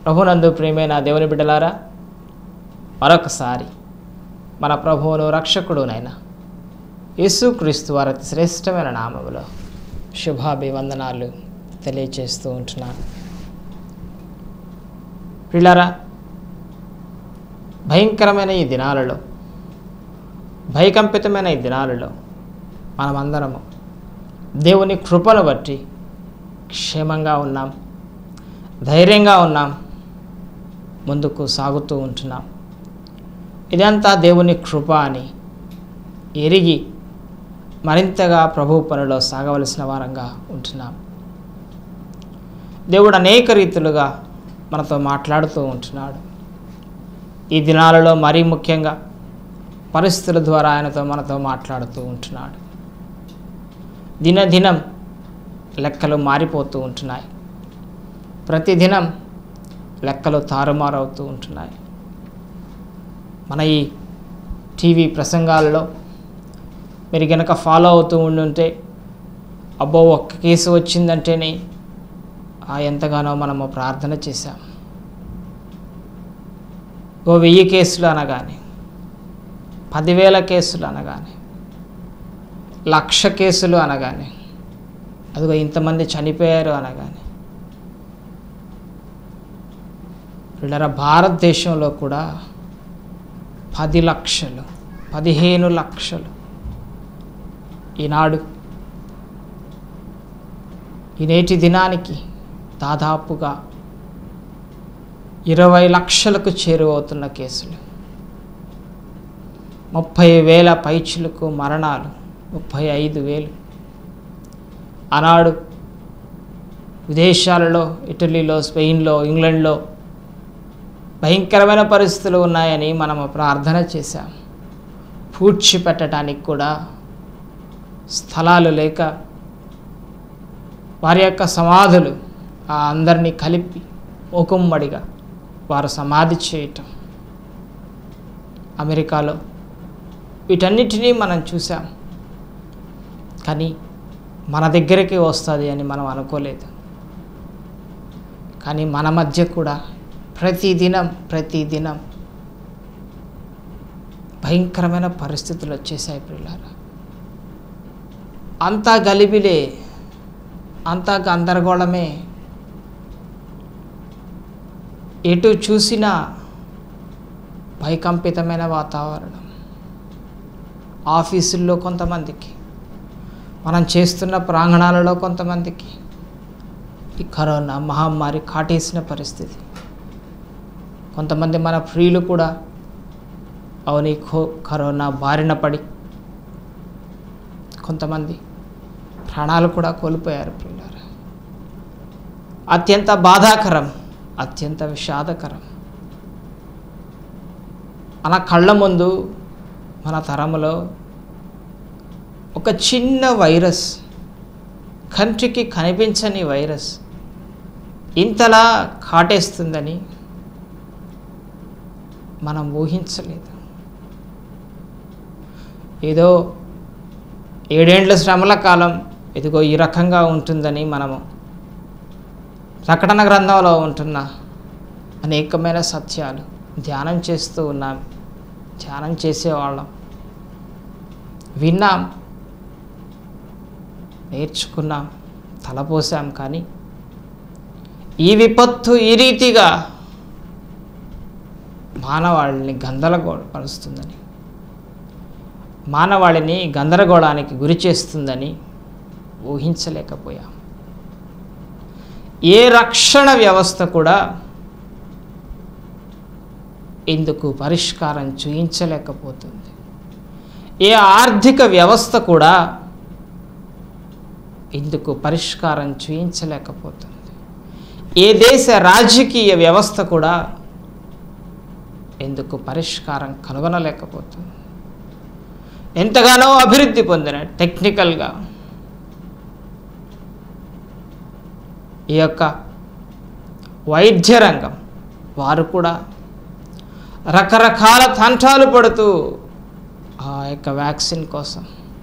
ప్రభునందు ప్రియమైన దేవుని బిడ్డలారా మరొకసారి మన ప్రభువును రక్షకుడునైనా యేసుక్రీస్తు వారి అతి శ్రేష్టమైన నామములో శుభాభివందనాలు తెలియచేస్తూ ఉంటున్నాను పిల్లరా భయంకరమైన ఈ దినాలలో భయకంపితమైన ఈ దినాలలో మనమందరము దేవుని కృపను బట్టి క్షేమంగా ఉన్నాం ధైర్యంగా ఉన్నాం ముందుకు సాగుతూ ఉంటున్నాం ఇదంతా దేవుని కృప అని ఎరిగి మరింతగా ప్రభు పనిలో సాగవలసిన వారంగా ఉంటున్నాం దేవుడు అనేక రీతులుగా మనతో మాట్లాడుతూ ఉంటున్నాడు ఈ దినాలలో మరీ ముఖ్యంగా పరిస్థితుల ద్వారా ఆయనతో మనతో మాట్లాడుతూ ఉంటున్నాడు దినదినం లెక్కలు మారిపోతూ ఉంటున్నాయి ప్రతిదినం లెక్కలు తారుమారవుతూ ఉంటున్నాయి మన ఈ టీవీ ప్రసంగాలలో మీరు కనుక ఫాలో అవుతూ ఉండుంటే అబ్బో ఒక్క కేసు వచ్చిందంటేనే ఆ ఎంతగానో మనము ప్రార్థన చేశాం ఓ వెయ్యి కేసులు అనగానే పదివేల కేసులు అనగానే లక్ష కేసులు అనగానే అదిగో ఇంతమంది చనిపోయారు అనగానే పిల్లల భారతదేశంలో కూడా పది లక్షలు పదిహేను లక్షలు ఈనాడు ఈ నేటి దినానికి దాదాపుగా ఇరవై లక్షలకు చేరువవుతున్న కేసులు ముప్పై వేల పైచులకు మరణాలు ముప్పై ఐదు వేలు ఆనాడు విదేశాలలో ఇటలీలో స్పెయిన్లో ఇంగ్లండ్లో భయంకరమైన పరిస్థితులు ఉన్నాయని మనము ప్రార్థన చేశాం పూడ్చిపెట్టడానికి కూడా స్థలాలు లేక వారి యొక్క సమాధులు ఆ అందరినీ కలిపి మూకుమ్మడిగా వారు సమాధి చేయటం అమెరికాలో వీటన్నిటినీ మనం చూసాం కానీ మన దగ్గరికి వస్తుంది అని మనం అనుకోలేదు కానీ మన మధ్య కూడా ప్రతిదినం ప్రతిదినం భయంకరమైన పరిస్థితులు వచ్చేసాయి పిల్లలు అంతా గలిబిలే అంతా గందరగోళమే ఎటు చూసినా భయకంపితమైన వాతావరణం ఆఫీసుల్లో కొంతమందికి మనం చేస్తున్న ప్రాంగణాలలో కొంతమందికి ఈ కరోనా మహమ్మారి కాటేసిన పరిస్థితి కొంతమంది మన ప్రియులు కూడా అవుని ఖో కరోనా బారిన పడి కొంతమంది ప్రాణాలు కూడా కోల్పోయారు ప్రియులారా అత్యంత బాధాకరం అత్యంత విషాదకరం మన కళ్ళ ముందు మన తరములో ఒక చిన్న వైరస్ కంటికి కనిపించని వైరస్ ఇంతలా కాటేస్తుందని మనం ఊహించలేదు ఏదో ఏడేండ్ల శ్రమల కాలం ఇదిగో ఈ రకంగా ఉంటుందని మనము ప్రకటన గ్రంథంలో ఉంటున్న అనేకమైన సత్యాలు ధ్యానం చేస్తూ ఉన్నాం ధ్యానం చేసేవాళ్ళం విన్నాం నేర్చుకున్నాం తలపోసాం కానీ ఈ విపత్తు ఈ రీతిగా మానవాళిని గందరగోళపరుస్తుందని మానవాళిని గందరగోళానికి గురి చేస్తుందని ఊహించలేకపోయాం ఏ రక్షణ వ్యవస్థ కూడా ఇందుకు పరిష్కారం చూయించలేకపోతుంది ఏ ఆర్థిక వ్యవస్థ కూడా ఇందుకు పరిష్కారం చూయించలేకపోతుంది ఏ దేశ రాజకీయ వ్యవస్థ కూడా ఎందుకు పరిష్కారం కనుగొనలేకపోతుంది ఎంతగానో అభివృద్ధి పొందిన టెక్నికల్గా ఈ యొక్క వైద్య రంగం వారు కూడా రకరకాల తంటాలు పడుతూ ఆ యొక్క వ్యాక్సిన్ కోసం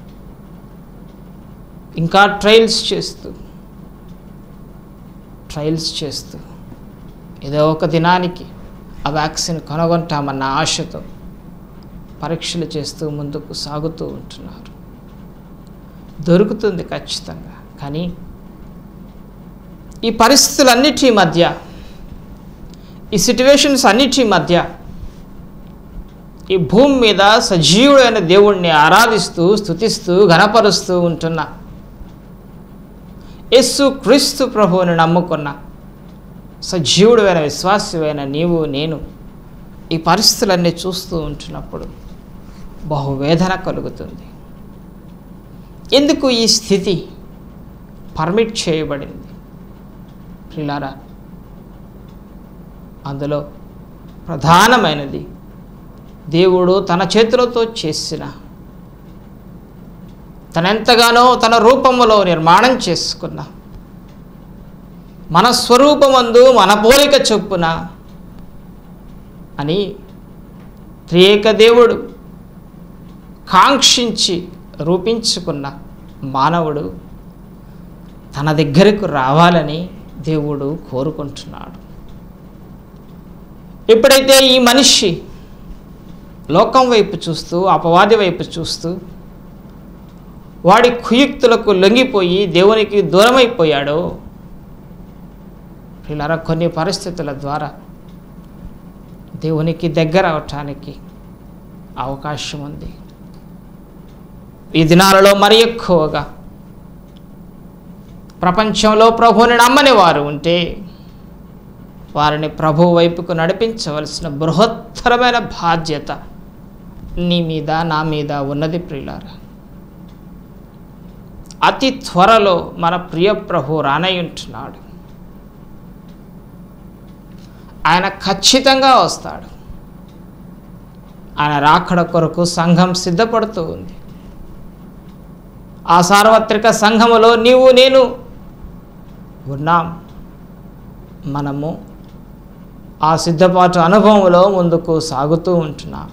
ఇంకా ట్రయల్స్ చేస్తూ ట్రయల్స్ చేస్తూ ఏదో ఒక దినానికి ఆ వ్యాక్సిన్ కనుగొంటామన్న ఆశతో పరీక్షలు చేస్తూ ముందుకు సాగుతూ ఉంటున్నారు దొరుకుతుంది ఖచ్చితంగా కానీ ఈ పరిస్థితులన్నిటి మధ్య ఈ సిట్యువేషన్స్ అన్నిటి మధ్య ఈ భూమి మీద సజీవుడైన దేవుణ్ణి ఆరాధిస్తూ స్థుతిస్తూ ఘనపరుస్తూ ఉంటున్న యేసు క్రీస్తు ప్రభువుని నమ్ముకున్న సజీవుడైన విశ్వాసమైన నీవు నేను ఈ పరిస్థితులన్నీ చూస్తూ ఉంటున్నప్పుడు బహువేదన కలుగుతుంది ఎందుకు ఈ స్థితి పర్మిట్ చేయబడింది ప్రిలారా అందులో ప్రధానమైనది దేవుడు తన చేతులతో చేసిన తనెంతగానో తన రూపములో నిర్మాణం చేసుకున్న మన స్వరూపమందు మన పోలిక చొప్పున అని త్రియేక దేవుడు కాంక్షించి రూపించుకున్న మానవుడు తన దగ్గరకు రావాలని దేవుడు కోరుకుంటున్నాడు ఎప్పుడైతే ఈ మనిషి లోకం వైపు చూస్తూ అపవాది వైపు చూస్తూ వాడి కుయుక్తులకు లొంగిపోయి దేవునికి దూరమైపోయాడో ఇలా కొన్ని పరిస్థితుల ద్వారా దేవునికి దగ్గర అవటానికి అవకాశం ఉంది ఈ దినాలలో మరి ఎక్కువగా ప్రపంచంలో ప్రభువుని నమ్మని వారు ఉంటే వారిని ప్రభు వైపుకు నడిపించవలసిన బృహత్తరమైన బాధ్యత నీ మీద నా మీద ఉన్నది ప్రియులారా అతి త్వరలో మన ప్రియ ప్రభు రానయ్యుంటున్నాడు ఆయన ఖచ్చితంగా వస్తాడు ఆయన రాకడ కొరకు సంఘం సిద్ధపడుతూ ఉంది ఆ సార్వత్రిక సంఘములో నీవు నేను ఉన్నాం మనము ఆ సిద్ధపాటు అనుభవంలో ముందుకు సాగుతూ ఉంటున్నాం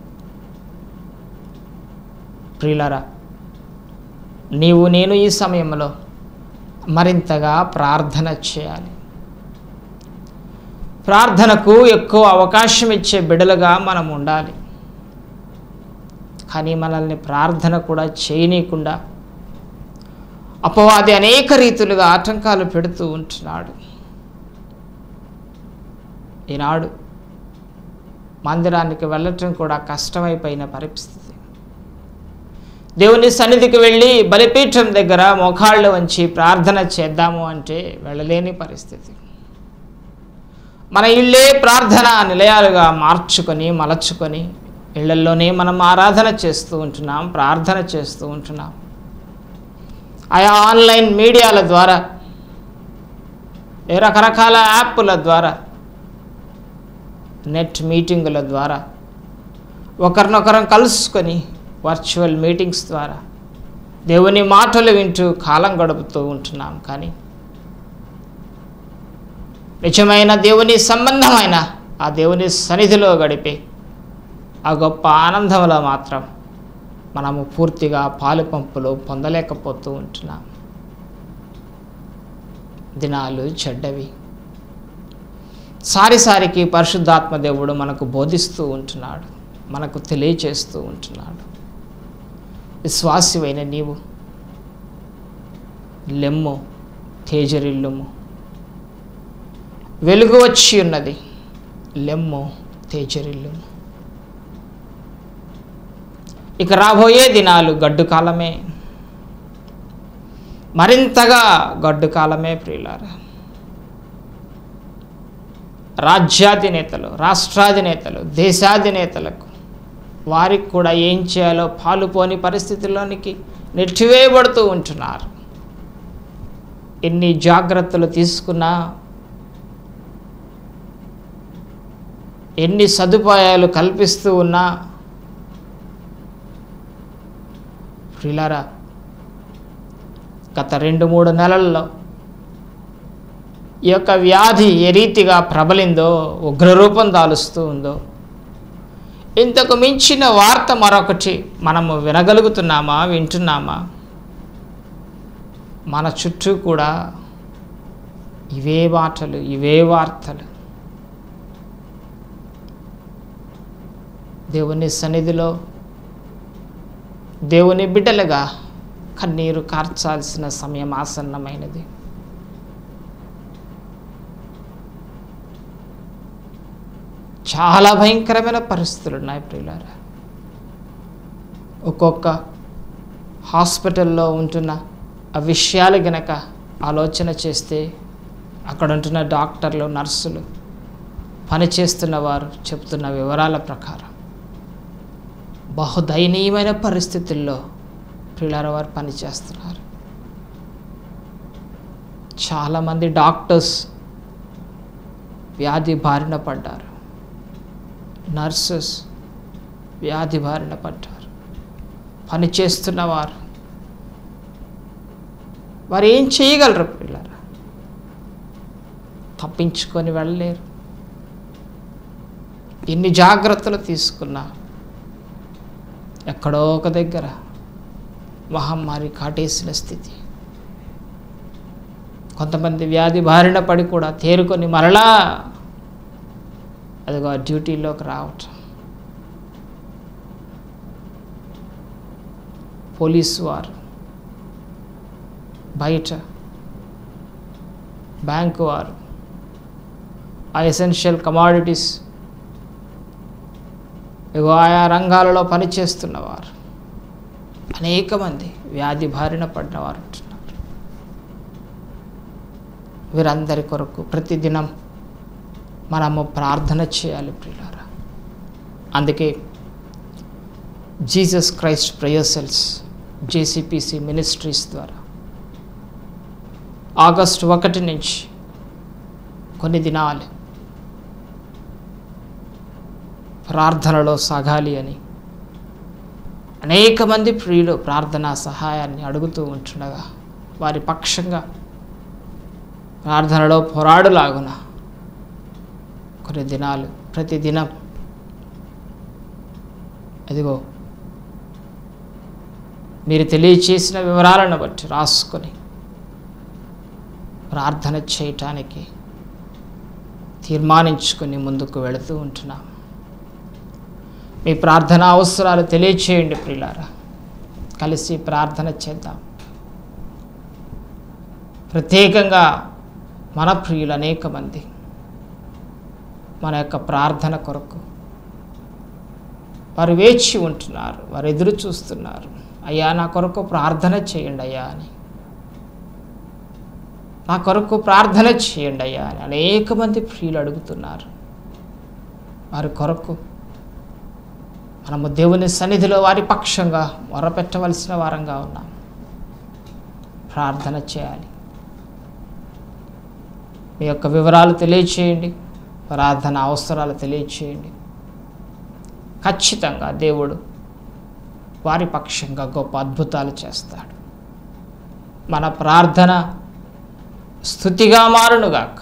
ప్రియులరా నీవు నేను ఈ సమయంలో మరింతగా ప్రార్థన చేయాలి ప్రార్థనకు ఎక్కువ అవకాశం ఇచ్చే బిడలుగా మనం ఉండాలి కానీ మనల్ని ప్రార్థన కూడా చేయనీయకుండా అపవాది అనేక రీతులుగా ఆటంకాలు పెడుతూ ఉంటున్నాడు ఈనాడు మందిరానికి వెళ్ళటం కూడా కష్టమైపోయిన పరిస్థితి దేవుని సన్నిధికి వెళ్ళి బలిపీఠం దగ్గర మోకాళ్ళు వంచి ప్రార్థన చేద్దాము అంటే వెళ్ళలేని పరిస్థితి మన ఇళ్ళే ప్రార్థన నిలయాలుగా మార్చుకొని మలచుకొని ఇళ్లల్లోనే మనం ఆరాధన చేస్తూ ఉంటున్నాం ప్రార్థన చేస్తూ ఉంటున్నాం ఆయా ఆన్లైన్ మీడియాల ద్వారా ఏ రకరకాల యాప్ల ద్వారా నెట్ మీటింగుల ద్వారా ఒకరినొకరం కలుసుకొని వర్చువల్ మీటింగ్స్ ద్వారా దేవుని మాటలు వింటూ కాలం గడుపుతూ ఉంటున్నాం కానీ నిజమైన దేవుని సంబంధమైన ఆ దేవుని సన్నిధిలో గడిపే ఆ గొప్ప ఆనందంలో మాత్రం మనము పూర్తిగా పాలు పంపులు పొందలేకపోతూ ఉంటున్నాం దినాలు చెడ్డవి సారిసారికి పరిశుద్ధాత్మ దేవుడు మనకు బోధిస్తూ ఉంటున్నాడు మనకు తెలియచేస్తూ ఉంటున్నాడు విశ్వాసివైన నీవు లెమ్ము తేజరిల్లుము వెలుగు వచ్చి ఉన్నది లెమ్ము తేజరిల్లుము ఇక రాబోయే దినాలు గడ్డు కాలమే మరింతగా గడ్డు కాలమే ప్రియులారా రాజ్యాధినేతలు రాష్ట్రాధినేతలు దేశాధినేతలకు వారికి కూడా ఏం చేయాలో పాలుపోని పరిస్థితుల్లోనికి నెట్టివేయబడుతూ ఉంటున్నారు ఎన్ని జాగ్రత్తలు తీసుకున్నా ఎన్ని సదుపాయాలు కల్పిస్తూ ఉన్నా ప్రిలారా గత రెండు మూడు నెలల్లో ఈ యొక్క వ్యాధి ఏ రీతిగా ప్రబలిందో ఉగ్రరూపం దాలుస్తూ ఉందో ఇంతకు మించిన వార్త మరొకటి మనము వినగలుగుతున్నామా వింటున్నామా మన చుట్టూ కూడా ఇవే మాటలు ఇవే వార్తలు దేవుని సన్నిధిలో దేవుని బిడ్డలుగా కన్నీరు కార్చాల్సిన సమయం ఆసన్నమైనది చాలా భయంకరమైన పరిస్థితులు ఉన్నాయి ప్రియులారా ఒక్కొక్క హాస్పిటల్లో ఉంటున్న ఆ విషయాలు గనక ఆలోచన చేస్తే అక్కడ ఉంటున్న డాక్టర్లు నర్సులు పనిచేస్తున్న వారు చెప్తున్న వివరాల ప్రకారం బహుదయనీయమైన పరిస్థితుల్లో పిల్లల వారు పనిచేస్తున్నారు చాలామంది డాక్టర్స్ వ్యాధి బారిన పడ్డారు నర్సెస్ వ్యాధి బారిన పడ్డారు పని చేస్తున్నవారు వారు ఏం చేయగలరు పిల్లరా తప్పించుకొని వెళ్ళలేరు ఎన్ని జాగ్రత్తలు తీసుకున్నా ఎక్కడో ఒక దగ్గర మహమ్మారి కాటేసిన స్థితి కొంతమంది వ్యాధి బారిన పడి కూడా తేరుకొని మరలా అదిగో ఆ డ్యూటీలోకి రావటం పోలీసు వారు బయట బ్యాంకు వారు ఆ ఎసెన్షియల్ కమాడిటీస్ ఇగో ఆయా రంగాలలో పనిచేస్తున్నవారు అనేక మంది వ్యాధి బారిన పడిన వారు ఉంటున్నారు వీరందరి కొరకు ప్రతిదినం మనము ప్రార్థన చేయాలి ప్రియులారా అందుకే Jesus Christ prayer cells JCPC ministries ద్వారా ఆగస్టు ఒకటి నుంచి కొన్ని దినాలు ప్రార్థనలో సాగాలి అని అనేక మంది ప్రియులు ప్రార్థనా సహాయాన్ని అడుగుతూ ఉంటుండగా వారి పక్షంగా ప్రార్థనలో పోరాడులాగున కొన్ని దినాలు ప్రతి దినం అదిగో మీరు తెలియచేసిన వివరాలను బట్టి రాసుకొని ప్రార్థన చేయటానికి తీర్మానించుకొని ముందుకు వెళుతూ ఉంటున్నాం మీ ప్రార్థన అవసరాలు తెలియచేయండి ప్రియులారా కలిసి ప్రార్థన చేద్దాం ప్రత్యేకంగా మన ప్రియులు అనేక మంది మన యొక్క ప్రార్థన కొరకు వారు వేచి ఉంటున్నారు వారు ఎదురు చూస్తున్నారు అయ్యా నా కొరకు ప్రార్థన చేయండి అయ్యా అని నా కొరకు ప్రార్థన చేయండి అయ్యా అని అనేక మంది ప్రియులు అడుగుతున్నారు వారి కొరకు మనము దేవుని సన్నిధిలో వారి పక్షంగా మొరపెట్టవలసిన వారంగా ఉన్నాం ప్రార్థన చేయాలి మీ యొక్క వివరాలు తెలియచేయండి ప్రార్థన అవసరాలు తెలియచేయండి ఖచ్చితంగా దేవుడు వారి పక్షంగా గొప్ప అద్భుతాలు చేస్తాడు మన ప్రార్థన స్థుతిగా మారునుగాక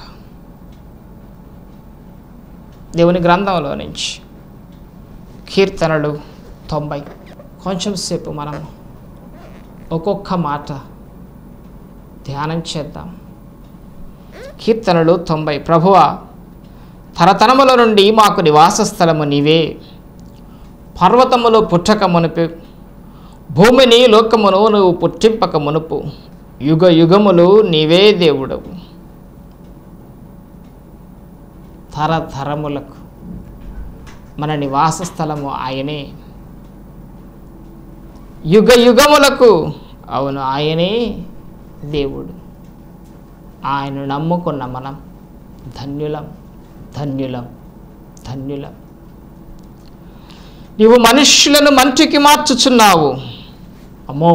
దేవుని గ్రంథంలో నుంచి కీర్తనలు తొంభై కొంచెం సేపు మనం ఒక్కొక్క మాట ధ్యానం చేద్దాం కీర్తనలు తొంభై ప్రభువ తరతనముల నుండి మాకు నివాస స్థలము నీవే పర్వతములు పుట్టక మునుపు భూమిని లోకమును నువ్వు పుట్టింపక మునుపు యుగ యుగములు నీవే దేవుడవు తరతరములకు మన నివాస స్థలము ఆయనే యుగ యుగములకు అవును ఆయనే దేవుడు ఆయన నమ్ముకున్న మనం ధన్యులం ధన్యులం ధన్యులం నీవు మనుష్యులను మంటికి మార్చుచున్నావు అమ్మో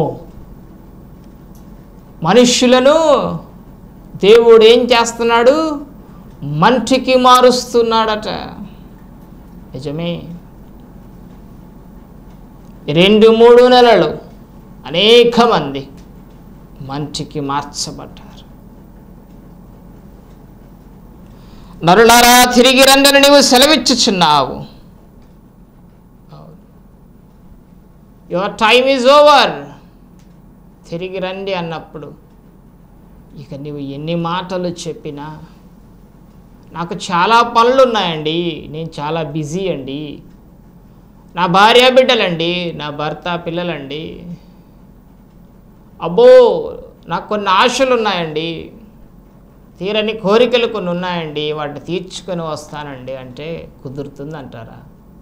మనుష్యులను దేవుడు ఏం చేస్తున్నాడు మంటికి మారుస్తున్నాడట నిజమే రెండు మూడు నెలలు అనేక మంది మంటికి మార్చబడ్డారు నరులారా తిరిగి రండని నీవు సెలవిచ్చుచున్నావు యువర్ టైమ్ ఈజ్ ఓవర్ తిరిగి రండి అన్నప్పుడు ఇక నీవు ఎన్ని మాటలు చెప్పినా నాకు చాలా పనులు ఉన్నాయండి నేను చాలా బిజీ అండి నా భార్య బిడ్డలండి నా భర్త పిల్లలండి అబ్బో నాకు కొన్ని ఆశలు ఉన్నాయండి తీరని కోరికలు కొన్ని ఉన్నాయండి వాటిని తీర్చుకొని వస్తానండి అంటే కుదురుతుంది అంటారా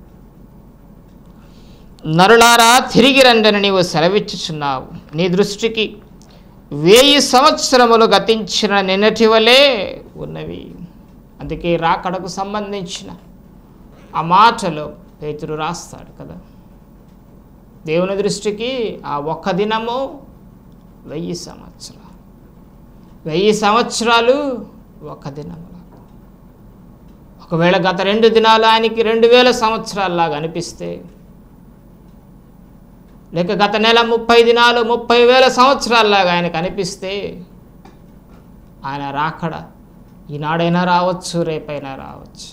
నరులారా తిరిగి రండని నీవు సెలవిచ్చుచున్నావు నీ దృష్టికి వేయి సంవత్సరములు గతించిన నిన్నటి వలె ఉన్నవి అందుకే రాకడకు సంబంధించిన ఆ మాటలో పేతురు రాస్తాడు కదా దేవుని దృష్టికి ఆ ఒక్క దినము వెయ్యి సంవత్సరాలు వెయ్యి సంవత్సరాలు ఒక దినముల ఒకవేళ గత రెండు దినాలు ఆయనకి రెండు వేల సంవత్సరాల్లాగా అనిపిస్తే లేక గత నెల ముప్పై దినాలు ముప్పై వేల సంవత్సరాల్లాగా ఆయనకు అనిపిస్తే ఆయన రాకడ ఈనాడైనా రావచ్చు రేపైనా రావచ్చు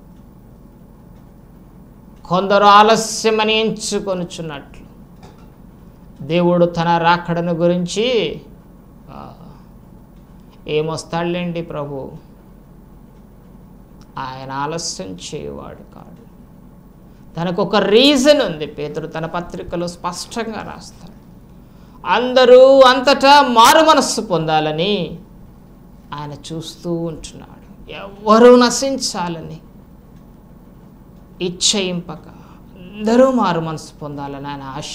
కొందరు ఆలస్యమని ఎంచుకొనుచున్నట్లు దేవుడు తన రాకడను గురించి ఆ, ఏమొస్తాడులేండి ప్రభు ఆయన ఆలస్యం చేయవాడు కాడు తనకు ఒక రీజన్ ఉంది పేతుడు తన పత్రికలో స్పష్టంగా రాస్తాడు అందరూ అంతటా మారు మనస్సు పొందాలని ఆయన చూస్తూ ఉంటున్నాడు ఎవ్వరూ నశించాలని ఇచ్చయింపక అందరూ మారు మనసు పొందాలని ఆయన ఆశ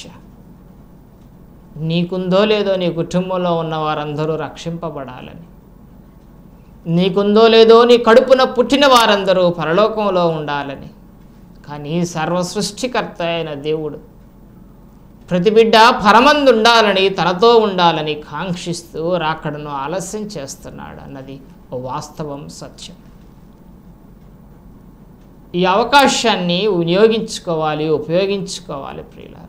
నీకుందో లేదో నీ కుటుంబంలో ఉన్న వారందరూ రక్షింపబడాలని నీకుందో లేదో నీ కడుపున పుట్టిన వారందరూ పరలోకంలో ఉండాలని కానీ సర్వ సృష్టికర్త అయిన దేవుడు ప్రతి బిడ్డ పరమందు ఉండాలని తనతో ఉండాలని కాంక్షిస్తూ రాకడను ఆలస్యం చేస్తున్నాడు అన్నది ఓ వాస్తవం సత్యం ఈ అవకాశాన్ని వినియోగించుకోవాలి ఉపయోగించుకోవాలి ప్రియులారా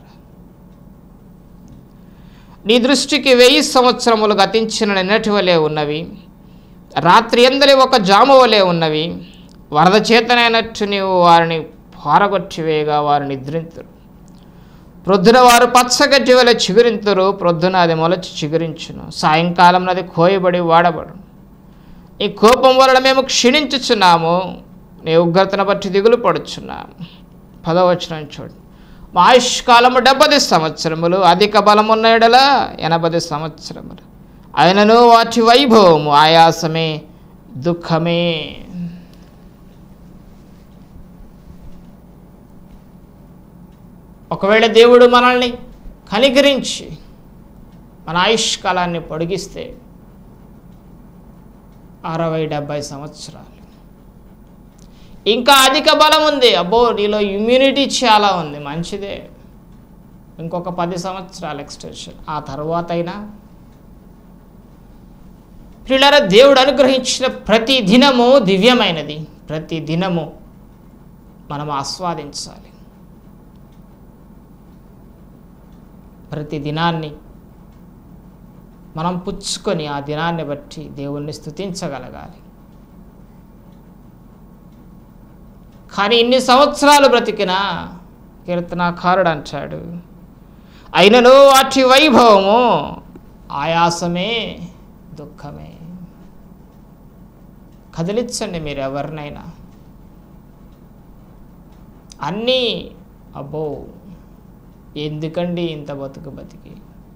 నీ దృష్టికి వెయ్యి సంవత్సరములు గతించిన నిన్నటి వలె ఉన్నవి రాత్రి ఎందలి ఒక జాము వలె ఉన్నవి వరద చేతనైనట్టు నీవు వారిని పారగొట్టివేయగా వారు నిద్రింతురు ప్రొద్దున వారు పచ్చగడ్డి వలె చిగురింతురు ప్రొద్దున అది మొలచి చిగురించును సాయంకాలం అది కోయబడి వాడబడు నీ కోపం వలన మేము క్షీణించుచున్నాము నీ ఉగ్రతను బట్టి దిగులు పడుచున్నాము పదవచనం చూడు మా ఆయుష్కాలము డెబ్బది సంవత్సరములు అధిక బలమున్న ఎడల ఎనభై సంవత్సరములు అయినను వాటి వైభవము ఆయాసమే దుఃఖమే ఒకవేళ దేవుడు మనల్ని కనికరించి మన ఆయుష్కాలాన్ని పొడిగిస్తే అరవై డెబ్భై సంవత్సరాలు ఇంకా అధిక బలం ఉంది అబ్బో నీలో ఇమ్యూనిటీ చాలా ఉంది మంచిదే ఇంకొక పది సంవత్సరాలు ఎక్స్టెన్షన్ ఆ తర్వాత అయినా పిల్లల దేవుడు అనుగ్రహించిన ప్రతి దినము దివ్యమైనది ప్రతి దినము మనం ఆస్వాదించాలి ప్రతి దినాన్ని మనం పుచ్చుకొని ఆ దినాన్ని బట్టి దేవుణ్ణి స్తుతించగలగాలి కానీ ఇన్ని సంవత్సరాలు బ్రతికినా కీర్తనాకారుడు అంటాడు అయినను వాటి వైభవము ఆయాసమే దుఃఖమే కదిలించండి మీరు ఎవరినైనా అన్నీ అబ్బో ఎందుకండి ఇంత బతుకు బతికి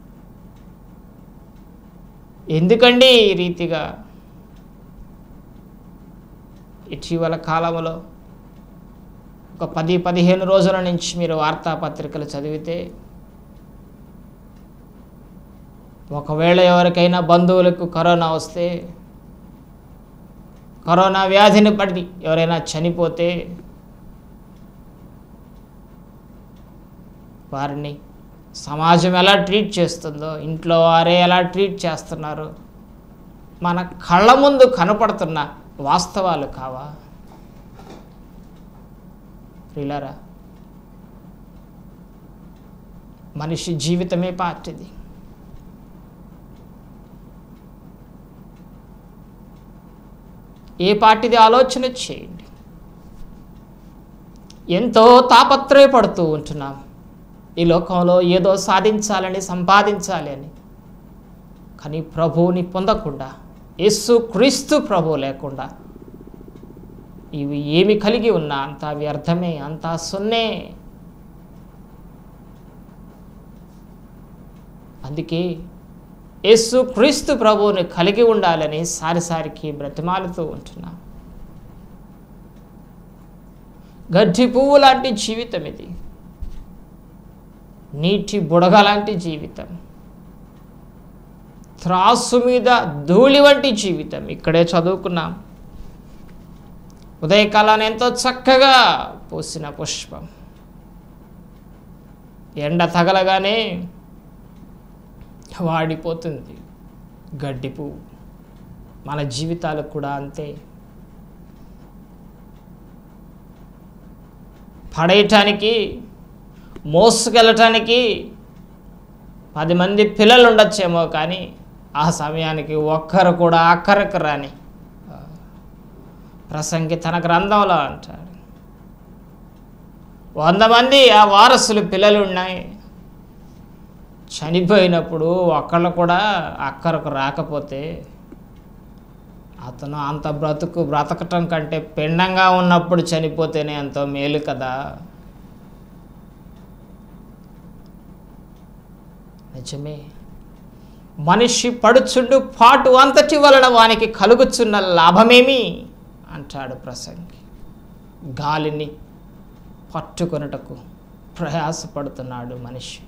ఎందుకండి ఈ రీతిగా ఇటీవల కాలంలో ఒక పది పదిహేను రోజుల నుంచి మీరు వార్తాపత్రికలు చదివితే ఒకవేళ ఎవరికైనా బంధువులకు కరోనా వస్తే కరోనా వ్యాధిని పడి ఎవరైనా చనిపోతే వారిని సమాజం ఎలా ట్రీట్ చేస్తుందో ఇంట్లో వారే ఎలా ట్రీట్ చేస్తున్నారు మన కళ్ళ ముందు కనపడుతున్న వాస్తవాలు కావా ప్రియులారా మనిషి జీవితమే పార్టీది ఏ పార్టీది ఆలోచన చేయండి ఎంతో తాపత్రయపడుతూ ఉంటున్నాం ఈ లోకంలో ఏదో సాధించాలని సంపాదించాలి అని కానీ ప్రభువుని పొందకుండా యేసు క్రీస్తు ప్రభు లేకుండా ఇవి ఏమి కలిగి ఉన్నా అంతా వ్యర్థమే అంతా సున్నే అందుకే యేసు క్రీస్తు ప్రభువుని కలిగి ఉండాలని సారిసారికి బ్రతిమాలుతూ ఉంటున్నాం గడ్డి పువ్వు లాంటి జీవితం ఇది నీటి బుడగ లాంటి జీవితం త్రాసు మీద ధూళి వంటి జీవితం ఇక్కడే చదువుకున్నాం ఉదయకాలాన్ని ఎంతో చక్కగా పూసిన పుష్పం ఎండ తగలగానే వాడిపోతుంది గడ్డి పువ్వు మన జీవితాలు కూడా అంతే పడేయటానికి మోసుకెళ్ళటానికి పది మంది పిల్లలు ఉండొచ్చేమో కానీ ఆ సమయానికి ఒక్కరు కూడా అక్కరకు రాని ప్రసంగి తన గ్రంథంలో అంటాడు వంద మంది ఆ వారసులు పిల్లలు ఉన్నాయి చనిపోయినప్పుడు ఒక్కళ్ళు కూడా అక్కరకు రాకపోతే అతను అంత బ్రతుకు బ్రతకటం కంటే పిండంగా ఉన్నప్పుడు చనిపోతేనే ఎంతో మేలు కదా నిజమే మనిషి పడుచుండు పాటు అంతటి వలన వానికి కలుగుచున్న లాభమేమి అంటాడు ప్రసంగి గాలిని పట్టుకొనుటకు ప్రయాసపడుతున్నాడు మనిషి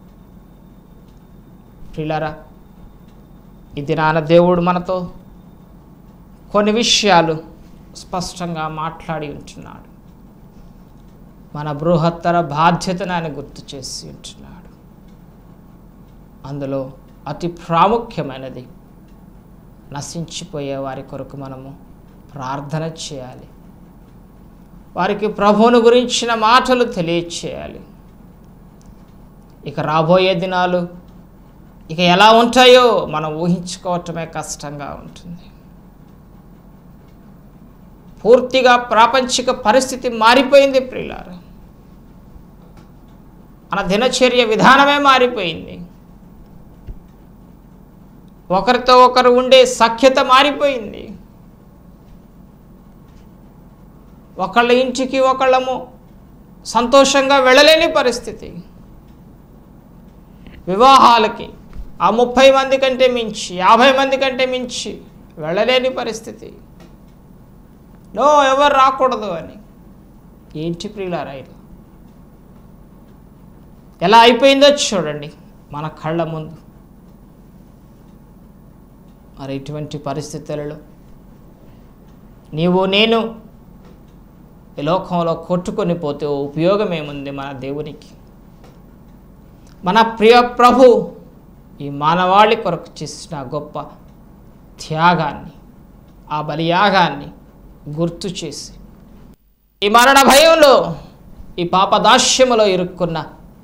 ప్రిలారా ఇది నాన్న దేవుడు మనతో కొన్ని విషయాలు స్పష్టంగా మాట్లాడి ఉంటున్నాడు మన బృహత్తర బాధ్యతను ఆయన గుర్తు చేసి ఉంటున్నాడు అందులో అతి ప్రాముఖ్యమైనది నశించిపోయే వారి కొరకు మనము ప్రార్థన చేయాలి వారికి ప్రభువును గురించిన మాటలు తెలియచేయాలి ఇక రాబోయే దినాలు ఇక ఎలా ఉంటాయో మనం ఊహించుకోవటమే కష్టంగా ఉంటుంది పూర్తిగా ప్రాపంచిక పరిస్థితి మారిపోయింది ప్రియులారా మన దినచర్య విధానమే మారిపోయింది ఒకరితో ఒకరు ఉండే సఖ్యత మారిపోయింది ఒకళ్ళ ఇంటికి ఒకళ్ళము సంతోషంగా వెళ్ళలేని పరిస్థితి వివాహాలకి ఆ ముప్పై మంది కంటే మించి యాభై మంది కంటే మించి వెళ్ళలేని పరిస్థితి నో ఎవరు రాకూడదు అని ఏంటి ప్రియులారా ఇలా ఎలా అయిపోయిందో చూడండి మన కళ్ళ ముందు మరి ఇటువంటి పరిస్థితులలో నీవు నేను ఈ లోకంలో కొట్టుకొని పోతే ఉపయోగం ఏముంది మన దేవునికి మన ప్రియ ప్రభు ఈ మానవాళి కొరకు చేసిన గొప్ప త్యాగాన్ని ఆ బలియాగాన్ని గుర్తు చేసి ఈ మరణ భయంలో ఈ పాపదాస్యములో ఇరుక్కున్న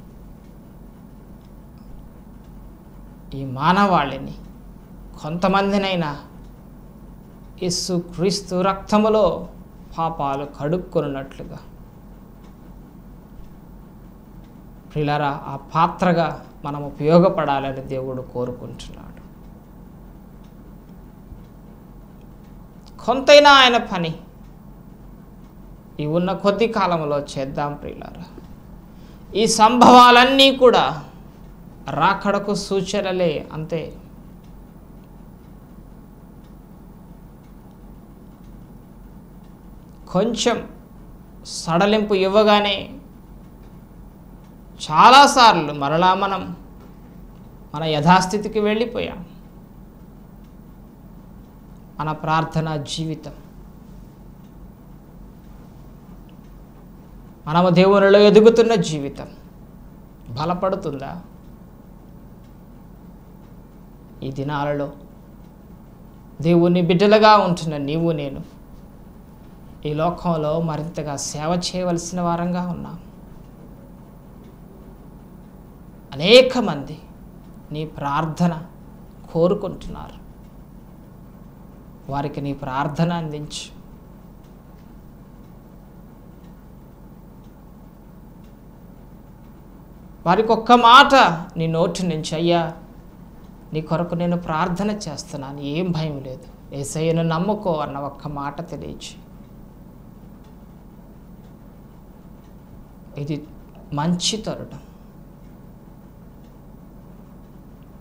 ఈ మానవాళిని కొంతమందినైనా యేసు క్రీస్తు రక్తములో పాపాలు కడుక్కొనున్నట్లుగా ప్రిలరా ఆ పాత్రగా మనం ఉపయోగపడాలని దేవుడు కోరుకుంటున్నాడు కొంతైనా ఆయన పని ఈ ఉన్న కొద్ది కాలంలో చేద్దాం ప్రియులారా ఈ సంభవాలన్నీ కూడా రాకడకు సూచనలే అంతే కొంచెం సడలింపు ఇవ్వగానే చాలాసార్లు మరలా మనం మన యథాస్థితికి వెళ్ళిపోయాం మన ప్రార్థనా జీవితం మనము దేవునిలో ఎదుగుతున్న జీవితం బలపడుతుందా ఈ దినాలలో దేవుని బిడ్డలుగా ఉంటున్న నీవు నేను ఈ లోకంలో మరింతగా సేవ చేయవలసిన వారంగా ఉన్నాం అనేక మంది నీ ప్రార్థన కోరుకుంటున్నారు వారికి నీ ప్రార్థన అందించు వారికి ఒక్క మాట నీ నోటి నుంచి అయ్యా నీ కొరకు నేను ప్రార్థన చేస్తున్నాను ఏం భయం లేదు ఏసయ్యను నమ్ముకో అన్న ఒక్క మాట తెలియచి ఇది మంచి తరుణం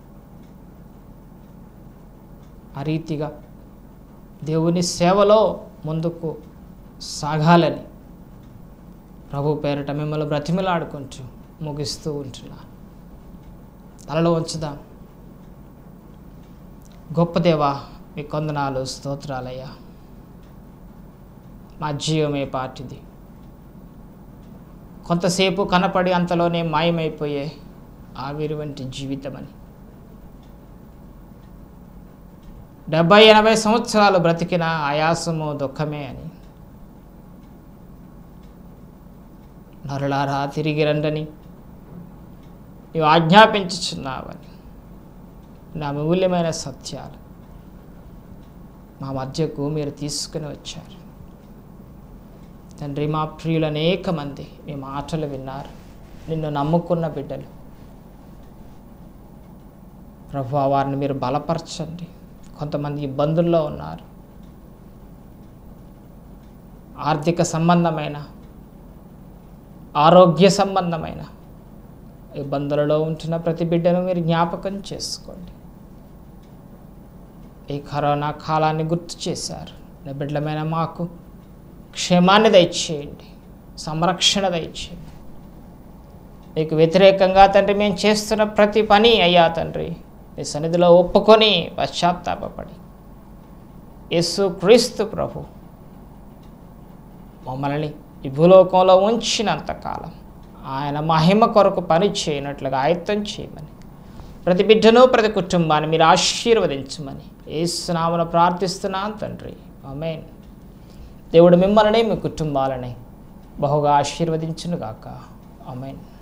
ఆ రీతిగా దేవుని సేవలో ముందుకు సాగాలని ప్రభు పేరిట మిమ్మల్ని బ్రతిమిలాడుకుంటూ ముగిస్తూ ఉంటున్నా తలలో ఉంచుదాం గొప్ప దేవా మీ కొందనాలు స్తోత్రాలయ్యా మా జీవమే పాటిది కొంతసేపు కనపడి అంతలోనే మాయమైపోయే ఆవిరి వంటి జీవితం అని డెబ్బై ఎనభై సంవత్సరాలు బ్రతికిన ఆయాసము దుఃఖమే అని నరులారా తిరిగి రండని నీవు ఆజ్ఞాపించుచున్నావని నా మూల్యమైన సత్యాలు మా మధ్యకు మీరు తీసుకుని వచ్చారు తండ్రి మా ప్రియులు అనేక మంది మీ మాటలు విన్నారు నిన్ను నమ్ముకున్న బిడ్డలు ప్రభు వారిని మీరు బలపరచండి కొంతమంది ఇబ్బందుల్లో ఉన్నారు ఆర్థిక సంబంధమైన ఆరోగ్య సంబంధమైన ఇబ్బందులలో ఉంటున్న ప్రతి బిడ్డను మీరు జ్ఞాపకం చేసుకోండి ఈ కరోనా కాలాన్ని గుర్తు చేశారు నా బిడ్డలమైన మాకు క్షేమాన్ని దయచేయండి సంరక్షణ దయచేయండి మీకు వ్యతిరేకంగా తండ్రి మేము చేస్తున్న ప్రతి పని అయ్యా తండ్రి మీ సన్నిధిలో ఒప్పుకొని పశ్చాత్తాపడి యేసు క్రీస్తు ప్రభు మమ్మల్ని ఈ భూలోకంలో ఉంచినంతకాలం ఆయన మహిమ కొరకు పని చేయనట్లుగా ఆయత్తం చేయమని ప్రతి బిడ్డను ప్రతి కుటుంబాన్ని మీరు ఆశీర్వదించమని ఏసునామను ప్రార్థిస్తున్నాను తండ్రి ఆమేన్ దేవుడు మిమ్మల్ని మీ కుటుంబాలని బహుగా ఆశీర్వదించునుగాక ఆమేన్